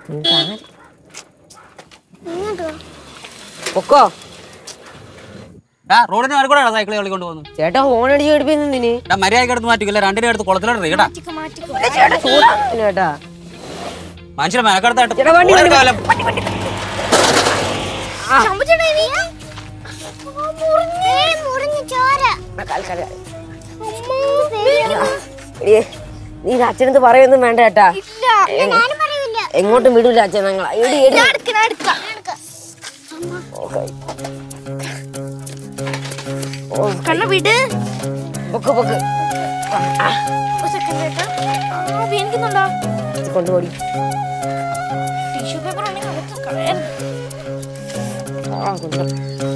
ഇങ്ങോട്ട് വാ. പൊക്കോ ആ റോഡിന് മേലെ കൂടെ സൈക്കിൾ കളിക്കൊണ്ട് പോകുന്നു ചേട്ടാ ഫോൺ അടിച്ച് പഠിപ്പിക്കുന്നതിന് എടാ മര്യാദയ്ക്ക് എടുത്ത് മാറ്റിക്കില്ല രണ്ടിനെ എടുത്ത് കുളത്തിലോട്ട് കേട്ടാ മാറ്റിക്കോ, മാറ്റിക്കോ. ചേട്ടാ മനുഷ്യരെ മെനക്കെടുത്തായിട്ട് ചേട്ടാ, വണ്ടി, വണ്ടി, കാലം ചമ്പുചേട്ടാ, നീ? ആ, മുറിഞ്ഞ്. മുറിഞ്ഞ് ചോര. അമ്മോ, പേടിക്കുന്നു. എടിയേ, നീ ഇത് അച്ഛനടുത്ത് പറയൊന്നും വേണ്ട ചേട്ടാ ഇല്ല, ഞാനും പറയൂല. എങ്ങോട്ടും വിടൂല അച്ഛൻ ഞങ്ങൾ എടി എടി ഞാൻ എടുക്കാം, ഞാൻ എടുക്കാം, ഞാൻ എടുക്കാം. കണ്ണ വിട് പൊക്ക് പൊക്ക് ഒരു സെക്കൻഡ് ചേട്ടാ ആ വേനിക്കുന്നുണ്ടോ കൊണ്ടുപോടി ടിഷ്യൂ പേപ്പർ ആണെങ്കിൽ അതൊക്കെ കളയാൻ ആ കൊണ്ടുപോ